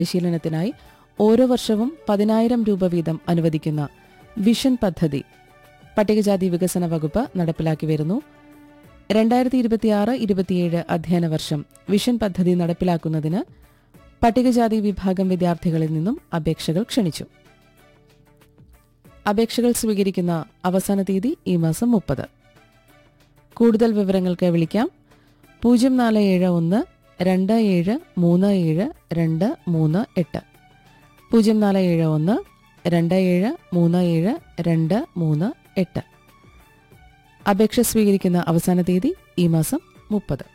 പരിശീലനത്തിനായി ഓരോ വർഷവും പതിനായിരം രൂപ വീതം അനുവദിക്കുന്ന വിഷൻ പദ്ധതി പട്ടികജാതി വികസന വകുപ്പ് നടപ്പിലാക്കി വരുന്നു രണ്ടായിരത്തി ഇരുപത്തിയാറ് ഇരുപത്തിയേഴ് അധ്യയന വർഷം വിഷൻ പദ്ധതി നടപ്പിലാക്കുന്നതിന് പട്ടികജാതി വിഭാഗം വിദ്യാർത്ഥികളിൽ നിന്നും അപേക്ഷകൾ ക്ഷണിച്ചു അപേക്ഷകൾ സ്വീകരിക്കുന്ന അവസാന തീയതി ഈ മാസം മുപ്പത് കൂടുതൽ വിവരങ്ങൾക്ക് വിളിക്കാം പൂജ്യം നാല് ഏഴ് ഒന്ന് രണ്ട് ഏഴ് മൂന്ന് ഏഴ് രണ്ട് മൂന്ന് എട്ട് പൂജ്യം നാല് ഏഴ് ഒന്ന് രണ്ട് ഏഴ് മൂന്ന് ഏഴ് രണ്ട് മൂന്ന് എട്ട് അപേക്ഷ സ്വീകരിക്കുന്ന അവസാന തീയതി ഈ മാസം മുപ്പത്